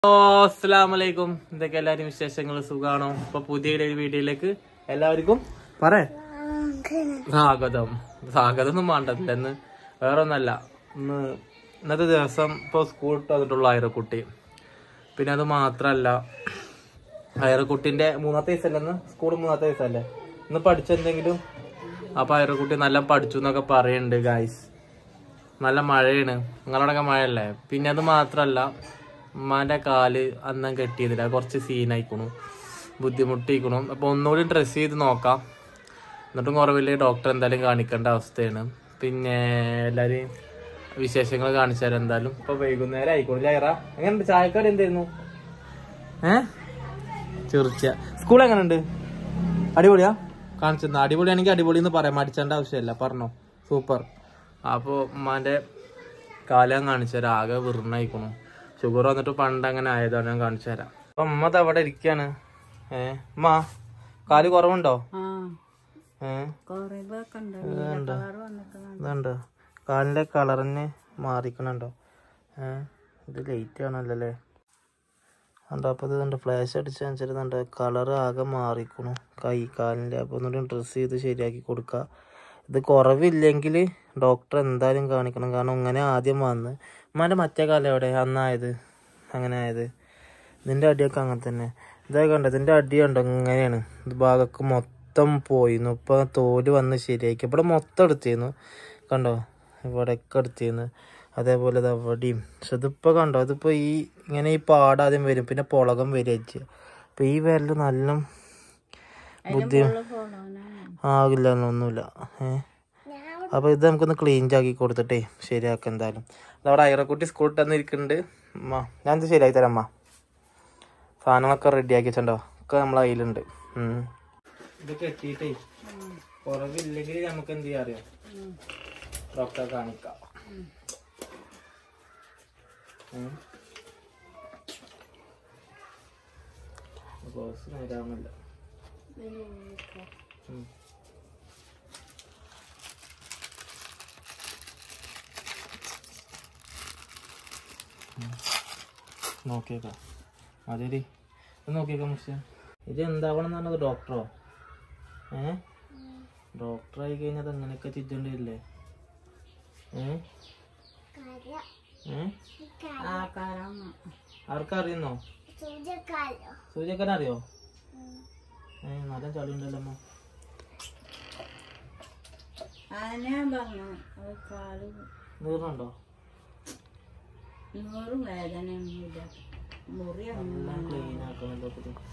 അസ്സലാമലൈക്കും എന്തൊക്കെ എല്ലാവരും വിശേഷങ്ങൾ സുഖാണോ ഇപ്പൊ പുതിയ ഒരു വീഡിയോയിലേക്ക് എല്ലാവർക്കും പറ സ്വാഗതം സ്വാഗതം ഒന്നും വേണ്ടതില്ല ഇന്ന് വേറെ ഒന്നല്ല ഇന്ന് ഇന്നത്തെ ദിവസം ഇപ്പൊ സ്കൂൾ വിട്ട് വന്നിട്ടുള്ള അയറക്കുട്ടി പിന്നെ അത് മാത്രല്ല അയറക്കുട്ടിന്റെ മൂന്നാമത്തെ ദിവസമല്ലേ ഇന്ന് സ്കൂൾ മൂന്നാമത്തെ ദിവസമല്ലേ ഇന്ന് പഠിച്ചെന്തെങ്കിലും അപ്പൊ അയറക്കുട്ടി നല്ല പഠിച്ചു എന്നൊക്കെ പറയുന്നുണ്ട് ഗായ്സ് നല്ല മഴയാണ് നിങ്ങളോടൊക്കെ മഴയല്ലേ പിന്നെ അത് മാത്രല്ല ഉമ്മാന്റെ കാല് അന്നം കെട്ടിയതില്ല കുറച്ച് സീനായിക്കണു ബുദ്ധിമുട്ടിക്കണു അപ്പൊ ഒന്നുകൂടി ഡ്രസ്സ് ചെയ്ത് നോക്കാം എന്നിട്ടും കുറവില്ലേ ഡോക്ടർ എന്തായാലും കാണിക്കേണ്ട അവസ്ഥയാണ് പിന്നെ എല്ലാരും വിശേഷങ്ങൾ കാണിച്ചു തരാം എന്തായാലും ഇപ്പൊ വൈകുന്നേരം ആയിക്കോളൂ ലൈറ എങ്ങനെയുണ്ട് ചായക്കാട് എന്തായിരുന്നു ഏ ചെറുച്ച സ്കൂൾ എങ്ങനെയുണ്ട് അടിപൊളിയാ കാണിച്ചു അടിപൊളിയാണെങ്കിൽ അടിപൊളി എന്ന് പറയാം മടിച്ചേണ്ട ആവശ്യമില്ല പറഞ്ഞോ സൂപ്പർ അപ്പോൾ ഉമ്മാന്റെ കാലം കാണിച്ചു തരാം ആകെ വിറുന്നായിക്കണു ഷുഗർ വന്നിട്ട് പണ്ട് അങ്ങനെ ആയതാണ് ഞാൻ കാണിച്ചു തരാം അപ്പൊ ഉമ്മ ദാ അവിടെ ഇരിക്കാണ് ഏ ഉമ്മ കാല് കുറവുണ്ടോ ഏ ഇതുണ്ട് ഇതുണ്ട് കാലിന്റെ കളറിന് മാറിക്കണുണ്ടോ ഏ ഇത് ലേറ്റ് ആണല്ലോ അല്ലേ ഉണ്ട് അപ്പോൾ ഇത് കണ്ട് ഫ്ലാഷ് അടിച്ച് കാണിച്ചിരുന്നുണ്ട് കളർ ആകെ മാറിക്കണു കൈ കാലിൻ്റെ അപ്പോൾ ഒന്നുകൂടി ഡ്രസ്സ് ചെയ്ത് ശരിയാക്കി കൊടുക്കുക ഇത് കുറവില്ലെങ്കിൽ ഡോക്ടർ എന്തായാലും കാണിക്കണം കാരണം ഇങ്ങനെ ആദ്യം വന്ന് ഉമ്മാൻ്റെ മറ്റേ കാലം എവിടെ അന്നായത് അങ്ങനെ ആയത് ഇതിൻ്റെ അടിയൊക്കെ അങ്ങനെ തന്നെ ഇതൊക്കെ കണ്ടോ ഇതിൻ്റെ അടി കണ്ടോ ഇങ്ങനെയാണ് ഇത് ഭാഗമൊക്കെ മൊത്തം പോയിരുന്നു ഇപ്പം തോല് വന്ന് ശരിയാക്കി ഇവിടെ മൊത്തം എടുത്തിരുന്നു കണ്ടോ ഇവിടെയൊക്കെ എടുത്തിരുന്നു അതേപോലെ ഇത് അവിടെയും പക്ഷെ ഇതിപ്പോൾ കണ്ടോ ഇതിപ്പോൾ ഈ ഇങ്ങനെ ഈ പാടാദ്യം വരും പിന്നെ പുളകം വരിക ചെയ്യുക അപ്പം ഈ വിരൽ നല്ല ബുദ്ധി ആകില്ല ഒന്നുമില്ല ഏ അപ്പോൾ ഇത് നമുക്കൊന്ന് ക്ലീൻ ആക്കി കൊടുത്തിട്ടേ ശരിയാക്കാം എന്തായാലും അതവിടെ ഐറക്കുട്ടി സ്കൂളിൽ തന്നിരിക്കുന്നുണ്ട് അമ്മ ഞാൻ ഇത് ശരിയാക്കി തരാം അമ്മ സാധനങ്ങളൊക്കെ റെഡി ആക്കി വെച്ചിട്ടുണ്ടോ ഒക്കെ നമ്മളെ കയ്യിലുണ്ട് ഉം. ഇത് കെട്ടിയിട്ടേ കുറവില്ലെങ്കിൽ നമുക്ക് എന്ത് ചെയ്യാം അറിയാം ഡോക്ടറെ കാണിക്കാം ഉം. ബോസ് നേരാവുന്നില്ല ഉം. നോക്കിയേക്കാം അതെടി ഇത് നോക്കിയേക്കാം മുസ്ലിം ഇത് എന്താവണം എന്ന് പറഞ്ഞത് ഡോക്ടറോ ഏ ഡോക്ടറായി കഴിഞ്ഞാൽ അത് അങ്ങനെയൊക്കെ ചിറ്റേണ്ടില്ലേ ഏ ഏ ആർക്കറിയുന്നോ സൂര്യക്കൻ അറിയോ ഏ നല്ല ചളി ഉണ്ടല്ലോ അമ്മ നീറുന്നുണ്ടോ നൂറും വേദനയൊന്നുമില്ല മുറിയൊന്നും എല്ലാം ക്ലീൻ ആക്കണല്ലോ ഇപ്പൊ ഇത്.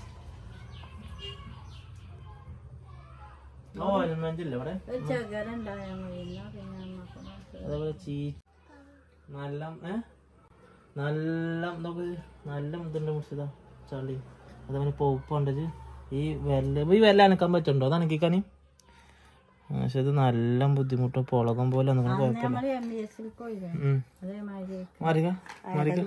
ഓ ഓയിൽമെന്റ് ഇല്ല ഇവിടെ ഒരു ചകരുണ്ടായാൽ മതി എന്നാ പിന്നെ നമുക്ക് നോക്കാം. അതേപോലെ ചീ നല്ല ഏ നല്ല എന്തൊക്കെ നല്ല ഇതുണ്ട് മുഷിത ചളി അതേപോലെ പോപ്പ് ഉണ്ടത് ഈ വെല്ല ഈ വെല്ല അനക്കാൻ പറ്റുണ്ടോ അത് അനക്കിക്കാന് പക്ഷെ ഇത് നല്ല ബുദ്ധിമുട്ടും പുളകം പോലെ ഒന്നും കുഴപ്പമില്ല നമ്മള് എം ബി എസിൽ പോയില്ലേ ഉം. അതേമാതിരി മാറിക്ക മാറിക്ക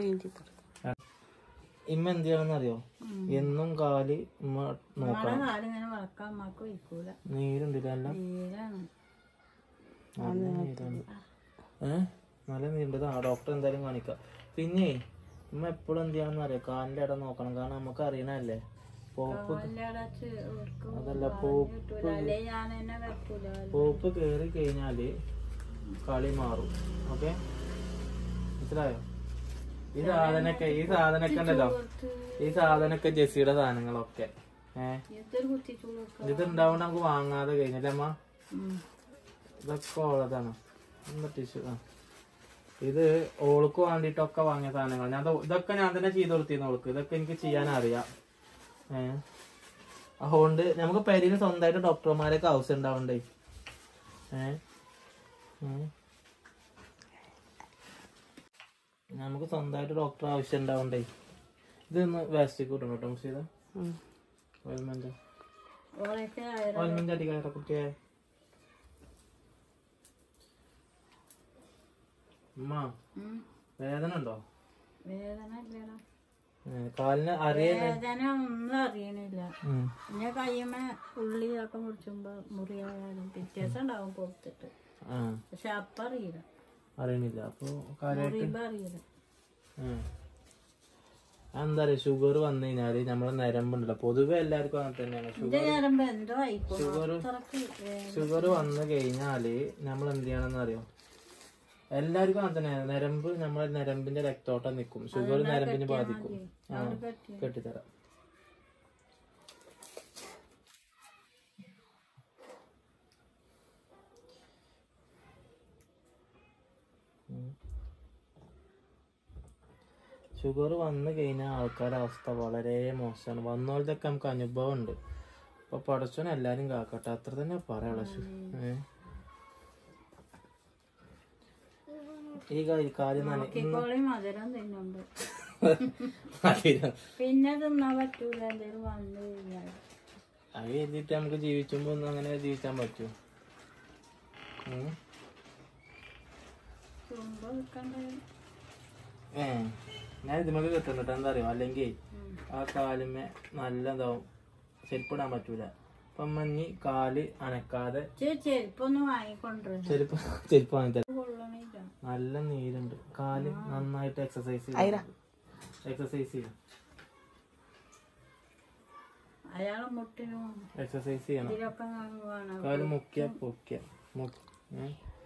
ഇമ്മ എന്ത് ചെയ്യണമെന്ന് അറിയോ എന്നും കാല് ഉമ്മ നോക്കണം കാലിങ്ങനെ വളക്കാൻ അമ്മക്ക് വയ്ക്കൂല നീരുണ്ടില്ല എല്ലാം തീരാണ് നല്ല നീരുണ്ട് ഏ നല്ല നീരുണ്ട് ആ ഡോക്ടർ എന്തായാലും കാണിക്കാം പിന്നെ ഉമ്മ എപ്പോഴും എന്ത് ചെയ്യണമെന്ന് അറിയോ കാലിന്റെ ഇടം നോക്കണം കാരണം നമുക്ക് അറിയണല്ലേ പോപ്പ് അടച്ച് ഓർക്കും അതല്ല പോപ്പ് കിട്ടൂല അല്ലേ ഞാൻ തന്നെ വെക്കൂല പോപ്പ് കേറി കഴിഞ്ഞാല് കളി മാറും ഓക്കെ മനസ്സിലായോ ഈ സാധനൊക്കെ ഈ സാധനൊക്കെ ഉണ്ടല്ലോ ഈ സാധനൊക്കെ ജെസ്സിയുടെ സാധനങ്ങളൊക്കെ ഏഹ് ഇതൊരു കുത്തിച്ചു കൊടുക്കാം ഇത് ഉണ്ടാവുകൊണ്ട് നമുക്ക് വാങ്ങാതെ കഴിഞ്ഞല്ലേ അമ്മ ഇതൊക്കെ ഉള്ളതാണ് എന്താ ടിഷ്യൂ ആ ഇത് ഓൾക്ക് വേണ്ടിട്ടൊക്കെ വാങ്ങിയ സാധനങ്ങൾ ഞാൻ ദോ- ഇതൊക്കെ ഞാൻ തന്നെ ചെയ്ത് കൊടുത്തിരുന്നു ഓൾക്ക് ഇതൊക്കെ എനിക്ക് ചെയ്യാൻ അറിയാം ഏ അതുകൊണ്ട് നമുക്ക് പെരിയിൽ സ്വന്തമായിട്ട് ഡോക്ടർമാരൊക്കെ ആവശ്യം ഉണ്ടാവണ്ടേ ഏ ഉം. നമുക്ക് സ്വന്തമായിട്ട് ഡോക്ടർ ആവശ്യം ഉണ്ടാവണ്ടേ ഇതൊന്ന് വേസ്റ്റ് കൂട്ടണം കേട്ടോ മുഷീദ ഓയിൽമെന്റ് ഓളൊക്കെ ഓയിൽമെന്റ് അടിക്കാറ കുട്ടിയെ അമ്മ വേദന ഉണ്ടോ വേദന ഇല്ലടാ ഏ, കാലിന് അറിയാൻ വേദന ഒന്നും അറിയണില്ല പിന്നെ കയ്യമ്മ ഉള്ളിയൊക്കെ മുറിച്ചുമ്പോ മുറിയായാലും വ്യത്യാസം ഉണ്ടാവും പുറത്തിട്ട് ആ പക്ഷെ അപ്പൊ അറിയില്ല അറിയണില്ല അപ്പൊ കാര്യമായിട്ട് മുറിയുമ്പോ അറിയില്ല ഉം. എന്താ പറയാ ഷുഗർ വന്നു കഴിഞ്ഞാല് നമ്മളെ നരമ്പുണ്ടല്ലോ പൊതുവെ എല്ലാവർക്കും അങ്ങനെ തന്നെയാണ് ഷുഗർ എന്റെ നേരമ്പോ എന്തോ ആയിക്കോളും ഷുഗർ അത്രക്ക് വേ- ഷുഗർ വന്നു കഴിഞ്ഞാല് നമ്മൾ എന്ത് ചെയ്യണമെന്ന് അറിയോ എല്ലാവർക്കും അങ്ങനെ തന്നെ നരമ്പ് നമ്മളെ നരമ്പിന്റെ രക്തോട്ടം നിൽക്കും ഷുഗർ നരമ്പിന് ബാധിക്കും ആ അവിടെ കെട്ടി കെട്ടിത്തരാം ഷുഗർ വന്നു കഴിഞ്ഞാൽ ആൾക്കാരുടെ അവസ്ഥ വളരെ മോശമാണ് വന്നോളതൊക്കെ നമുക്ക് അനുഭവം ഉണ്ട് അപ്പൊ പടച്ചോൻ എല്ലാരും കാക്കട്ടെ അത്ര തന്നെ പറയാനുള്ള ഏ ഈ കാ- കാര്യം നന നോക്കിക്കോളി മധുരം തിന്നുണ്ട് മധുരം. പിന്നെ തിന്നാൻ പറ്റൂല എന്തേലും വന്നു കഴിഞ്ഞാൽ അത് എഴുതിയിട്ട് നമുക്ക് ജീവിച്ചുമ്പോ ഒന്നും അങ്ങനെ ജീവിക്കാൻ പറ്റൂ ഉം. തുമ്പ വെക്കണ്ടേ ഏ ഞാൻ ഇതിമൊക്കെ കിട്ടുന്നുണ്ട് എന്താ അറിയോ അല്ലെങ്കിൽ ആ കാലുമേ നല്ല ഇതാവും ചെരുപ്പിടാൻ പറ്റൂല അപ്പൊ മഞ്ഞി കാല് അനക്കാതെ ചേച്ചി ചെരുപ്പൊന്നും വാങ്ങിക്കൊണ്ടിരുന്നു ചെരുപ്പ് ചെരുപ്പ് വാങ്ങി തരാം കൊള്ളണില്ല നല്ല നീരുണ്ട് കാല് നന്നായിട്ട് എക്സസൈസ് എക്സസൈസ് ചെയ്യും അയാളെ മുട്ടിനും എക്സസൈസ് ചെയ്യണം ഇതിലൊക്കെ വേണം കാല് മുക്കിയ പൊക്കിയ മുക്ക് ഏ?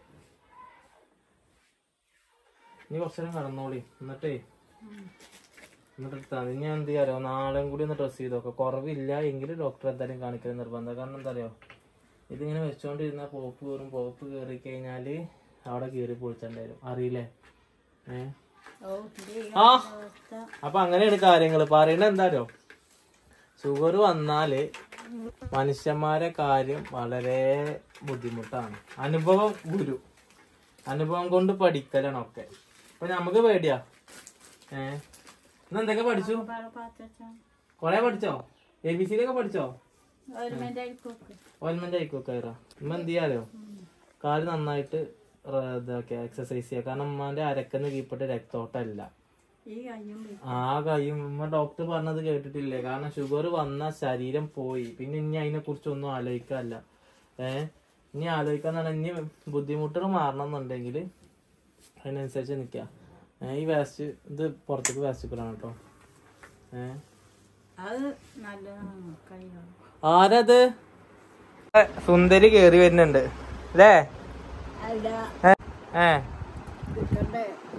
നീ കുറച്ചേരം കടന്നോളി എന്നിട്ടേ എന്നിട്ട് എടുത്താൽ മതി ഞാൻ എന്ത് ചെയ്യാറോ നാളെയും കൂടി ഒന്ന് ഡ്രസ് ചെയ്ത് നോക്കാം കുറവില്ല എങ്കിൽ ഡോക്ടറെ എന്തായാലും കാണിക്കൽ നിർബന്ധം കാരണം എന്താ അറിയോ ഇതിങ്ങനെ വെച്ചോണ്ടിരുന്ന പോപ്പ് കയറും പോപ്പ് കയറി കഴിഞ്ഞാല് അവിടെ കീറി പൊളിച്ചിട്ടുണ്ടായിരുന്നു അറിയില്ലേ ഏ ഓ ഇത് ഈ ആ അവസ്ഥ അപ്പൊ അങ്ങനെയാണ് കാര്യങ്ങൾ പറയണത് എന്താ അറിയോ ഷുഗർ വന്നാല് മനുഷ്യന്മാരെ കാര്യം വളരെ ബുദ്ധിമുട്ടാണ് അനുഭവം ഗുരു അനുഭവം കൊണ്ട് പഠിക്കലാണ് ഒക്കെ അപ്പൊ നമുക്ക് പേടിയാ ഏ ഇന്ന് എന്തൊക്കെ പഠിച്ചു വേറെ പാച്ചാ കൊറേ പഠിച്ചോ എ ബി സി ഒക്കെ പഠിച്ചോ ഓർമ്മ ആയിക്കോട്ടെ ഓയിൽമെന്റ് ആയിക്കോ കയറാ ഉമ്മ എന്ത് ചെയ്യാലോ കാല് നന്നായിട്ട് റ- ഇതാക്കിയ എക്സസൈസ് ചെയ്യാം കാരണം ഉമ്മാന്റെ അരക്കുന്ന കീപ്പിട്ട് രക്തോട്ടമല്ല ഈ കയ്യും പിടിച്ച് ആ കയ്യും ഉമ്മ ഡോക്ടർ പറഞ്ഞത് കേട്ടിട്ടില്ലേ കാരണം ഷുഗർ വന്ന ശരീരം പോയി പിന്നെ ഇനി അതിനെ കുറിച്ച് ഒന്നും ആലോചിക്കാല്ല ഏ ഇനി ആലോചിക്കാന്ന് പറഞ്ഞാൽ ഇനി ബുദ്ധിമുട്ടുകൾ മാറണം എന്നുണ്ടെങ്കിൽ അതിനനുസരിച്ച് നിക്ക ഏ, ഈ വേസ്റ്റ് ഇത് പുറത്തേക്ക് വേസ്റ്റ് ഇടാണ് കേട്ടോ ഏ അത് നല്ലതാണ് കൈയാണ് ആരത് സുന്ദരി കേറി വരുന്നുണ്ട് അല്ലേ അല്ല ഏ കിട്ടണ്ടേ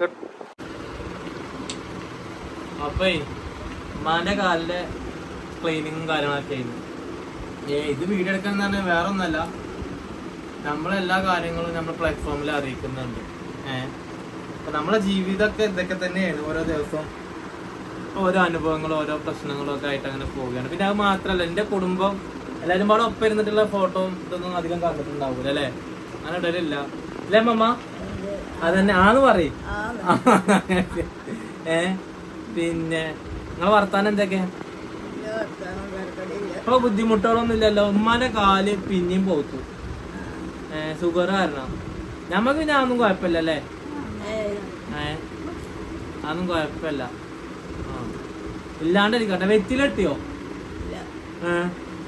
അപ്പേ ഉമ്മാന്റെ കാലിന്റെ ക്ലീനിങ്ങും കാര്യങ്ങളൊക്കെ ആയിരുന്നു ഏ ഇത് വീഡിയോ എടുക്കാൻ തന്നെ വേറെ ഒന്നല്ല നമ്മളെല്ലാ കാര്യങ്ങളും നമ്മൾ പ്ലാറ്റ്ഫോമിൽ അറിയിക്കുന്നുണ്ട് ഏഹ് അപ്പൊ നമ്മളെ ജീവിതമൊക്കെ ഇതൊക്കെ തന്നെയാണ് ഓരോ ദിവസവും ഓരോ അനുഭവങ്ങളും ഓരോ പ്രശ്നങ്ങളും ഒക്കെ ആയിട്ട് അങ്ങനെ പോവുകയാണ് പിന്നെ അത് മാത്രല്ല എന്റെ കുടുംബം എല്ലാരും പാടെ ഒപ്പം ഇരുന്നിട്ടുള്ള ഫോട്ടോയും ഇതൊന്നും അധികം കണ്ടിട്ടുണ്ടാവൂല അല്ലേ അങ്ങനെ ഇടലില്ല അല്ലേ മമ്മ അതന്നെ ആന്ന് പറയും ഏ പിന്നെ നിങ്ങളെ വർത്താനം എന്തൊക്കെ ഇപ്പൊ ബുദ്ധിമുട്ടുകളൊന്നും ഇല്ലല്ലോ ഉമ്മാന്റെ കാല് പിന്നെയും പോത്തു ഏ ഷുഗർ കാരണം ഞമ്മക്ക് പിന്നെ അതൊന്നും കുഴപ്പമില്ല അല്ലേ ഏ അതൊന്നും കുഴപ്പമില്ല ആ ഇല്ലാണ്ടിരിക്കട്ടെ വെറ്റിലെത്തിയോ ഏ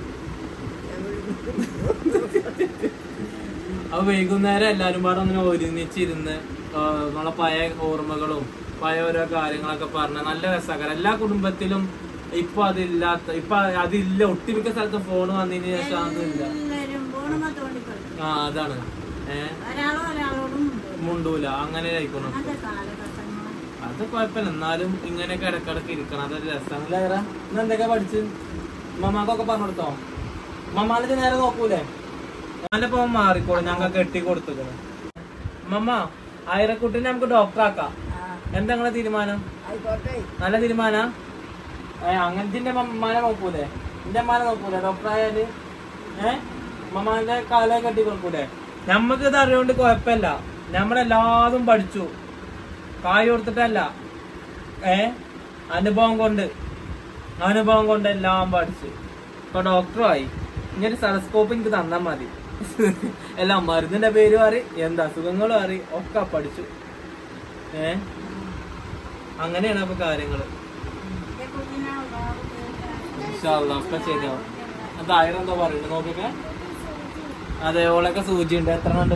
അപ്പൊ വൈകുന്നേരം എല്ലാരും പാടെ അങ്ങനെ ഒരുമിച്ചിരുന്ന് ആ, നമ്മളെ പഴയ ഓർമ്മകളും പഴയ ഓരോ കാര്യങ്ങളൊക്കെ പറഞ്ഞ നല്ല രസകരം എല്ലാ കുടുംബത്തിലും ഇപ്പൊ അതില്ലാത്ത ഇപ്പൊ അതില്ല ഒട്ടുമിക്ക സ്ഥലത്ത് ഫോൺ വന്നതിന് ശേഷം അതില്ല എല്ലാവരും പോണമ തോണ്ടിക്കളി ആ അതാണ് ഏഹ് ഒരാളും ഒരാളോടും ഉണ്ട്. മുണ്ടൂല അങ്ങനെ ആയിക്കോണം അങ്ങനത്തെ കാലഘട്ടങ്ങൾ അത് കുഴപ്പമില്ല എന്നാലും ഇങ്ങനെയൊക്കെ ഇടക്കിടക്ക് ഇരിക്കണം അതൊരു രസമാണ് അല്ലേ ഇറ? ഇന്ന് എന്തൊക്കെ പഠിച്ച് മമ്മാക്കൊക്കെ പറഞ്ഞു കൊടുത്തോ മമ്മാനെ നേരെ നോക്കൂലേ ഞാനിപ്പോ മാറിക്കോളും ഞങ്ങൾ കെട്ടി കൊടുത്തേക്കണ് മമ്മ ആയിരക്കുട്ടിനെ നമുക്ക് ഡോക്ടർ ആക്കാം എന്താ നിങ്ങളെ തീരുമാനം ആയിക്കോട്ടെ നല്ല തീരുമാന അങ്ങനത്തെ മമ്മാനെ നോക്കൂലേ എന്റെ അമ്മാനെ നോക്കൂലേ ഡോക്ടർ ആയാല് ഏ മമ്മാന്റെ കാലെ കെട്ടി കൊടുക്കൂലേ നമ്മക്ക് ഇത് അറിയോണ്ട് കുഴപ്പമില്ല നമ്മളെല്ലാതും പഠിച്ചു കായ് കൊടുത്തിട്ടല്ല ഏ അനുഭവം കൊണ്ട് അനുഭവം കൊണ്ട് എല്ലാം പഠിച്ചു ഇപ്പൊ ഡോക്ടറുമായി ഇനി ഒരു സ്റ്റെലസ്കോപ്പ് എനിക്ക് തന്നാ മതി എല്ലാം മരുന്നിന്റെ പേരും അറി എന്താ അസുഖങ്ങളും അറി ഒക്കെ പഠിച്ചു ഏ അങ്ങനെയാണ് അപ്പൊ കാര്യങ്ങള് എന്റെ കുഞ്ഞിനെ അള്ളാഹു തീർക്കാൻ ഇൻഷാ അല്ലാ, ഒക്കെ ശരിയാവും അത് ആയിരം എന്തോ പറയുന്നുണ്ട് നോക്കിക്കെ അതെ ഓളൊക്കെ സൂചി ഉണ്ട് എത്ര ഉണ്ട്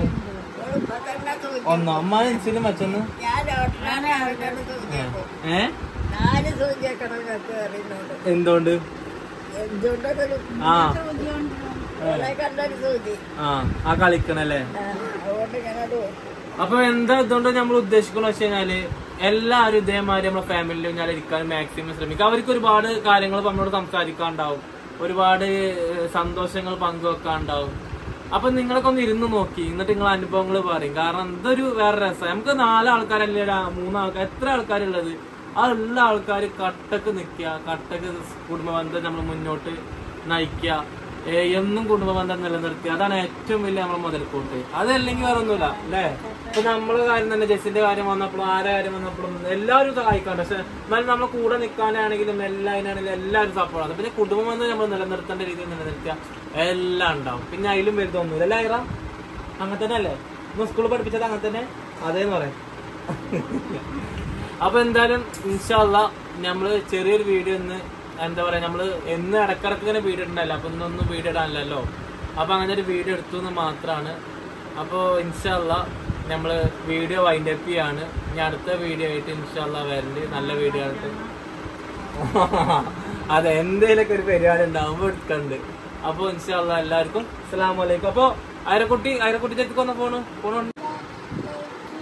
ഒന്നോ അമ്മ ഇൻസുലിൻ വെച്ചെന്ന് ഞാൻ ഡോക്ടറെ ഏ നാല് സൂചിക്കണം ഞങ്ങൾക്ക് അറിയുന്നുണ്ട് എന്തുകൊണ്ട് എന്തുകൊണ്ടൊക്കെ ആ സൂചി കൊണ്ടുവരും കണ്ടൊരു സൂചി ആ ആ കളിക്കണല്ലേ ആ, അതുകൊണ്ട് ഞാനത് അപ്പൊ എന്താ ഇതുകൊണ്ട് നമ്മൾ ഉദ്ദേശിക്കണം വെച്ച് കഴിഞ്ഞാല് എല്ലാവരും ഇതേമാതിരി നമ്മുടെ ഫാമിലിയിൽ ഞാൻ ഇരിക്കാൻ മാക്സിമം ശ്രമിക്കുക അവർക്ക് ഒരുപാട് കാര്യങ്ങൾ നമ്മളോട് സംസാരിക്കാണ്ടാവും ഒരുപാട് ഏഹ്, സന്തോഷങ്ങൾ പങ്കുവെക്കാണ്ടാവും അപ്പൊ നിങ്ങളൊക്കെ ഒന്ന് ഇരുന്ന് നോക്കി എന്നിട്ട് നിങ്ങൾ അനുഭവങ്ങൾ പറയും കാരണം ഇതൊരു വേറെ രസം നമുക്ക് നാല് ആൾക്കാരല്ലേ ഒരു മൂന്ന് ആൾക്കാർ എത്ര ആൾക്കാരുള്ളത് ആ ഉള്ള ആൾക്കാർ കട്ടക്ക് നിൽക്കുക കട്ടക്ക് കുടുംബ ബന്ധം നമ്മൾ മുന്നോട്ട് നയിക്കുക ഏ, എന്നും കുടുംബബന്ധം നിലനിർത്തി അതാണ് ഏറ്റവും വലിയ നമ്മുടെ മുതൽക്കൂട്ട് അതല്ലെങ്കിൽ വേറെ ഒന്നുമില്ല അല്ലേ ഇപ്പൊ നമ്മളെ കാര്യം തന്നെ ജെസ്സിന്റെ കാര്യം വന്നപ്പോഴും ആരെ കാര്യം വന്നപ്പോഴും എല്ലാവരും സഹായിക്കാണ്ട് പക്ഷെ എന്നാലും നമ്മളെ കൂടെ നിൽക്കാനാണെങ്കിലും എല്ലാതിനാണെങ്കിലും എല്ലാവരും സപ്പോർട്ടാണ് പിന്നെ കുടുംബബന്ധം നമ്മൾ നിലനിർത്തേണ്ട രീതിയിൽ നിലനിർത്തിയ എല്ലാം ഉണ്ടാവും പിന്നെ അതിലും വലുതൊന്നുമില്ല അല്ലേ ഐറ അങ്ങനെ തന്നെ അല്ലേ ഇന്ന് സ്കൂളിൽ പഠിപ്പിച്ചത് അങ്ങനെ തന്നെ അതേന്ന് പറയാം അപ്പൊ എന്തായാലും ഇൻഷാല്ല നമ്മള് ചെറിയൊരു വീഡിയോ ഒന്ന് എന്താ പറയാ നമ്മള് എന്ന് ഇടക്കിടക്ക് ഇങ്ങനെ വീഡിയോ ഇടണ്ടല്ലോ അപ്പൊ ഇന്നൊന്നും വീഡിയോ ഇടാനല്ലോ അപ്പൊ അങ്ങനെ ഒരു വീഡിയോ എടുത്തു എന്ന് മാത്രാണ് അപ്പൊ ഇൻഷാല്ല നമ്മള് വീഡിയോ വൈൻഡ് അപ്പ് ചെയ്യാണ് ഇനി അടുത്ത വീഡിയോ ആയിട്ട് ഇൻഷാല്ല വരണ്ട് നല്ല വീഡിയോ ആയിട്ട് അതെ എന്തേലൊക്കെ ഒരു പരിപാടി ഉണ്ടാവുമ്പോ എടുക്കണ്ട് അപ്പൊ ഇൻഷാല്ല എല്ലാവർക്കും അസ്സലാമു അലൈക്കും അപ്പൊ അയരക്കുട്ടി അയരക്കുട്ടി ചെറുക്ക് ഒന്ന് പോണു പോണു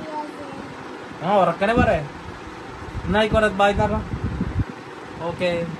ആ ഉറക്കനെ പറയാ എന്നായിക്കോട്ടെ ബായ് പറഞ്ഞ ഓക്കെ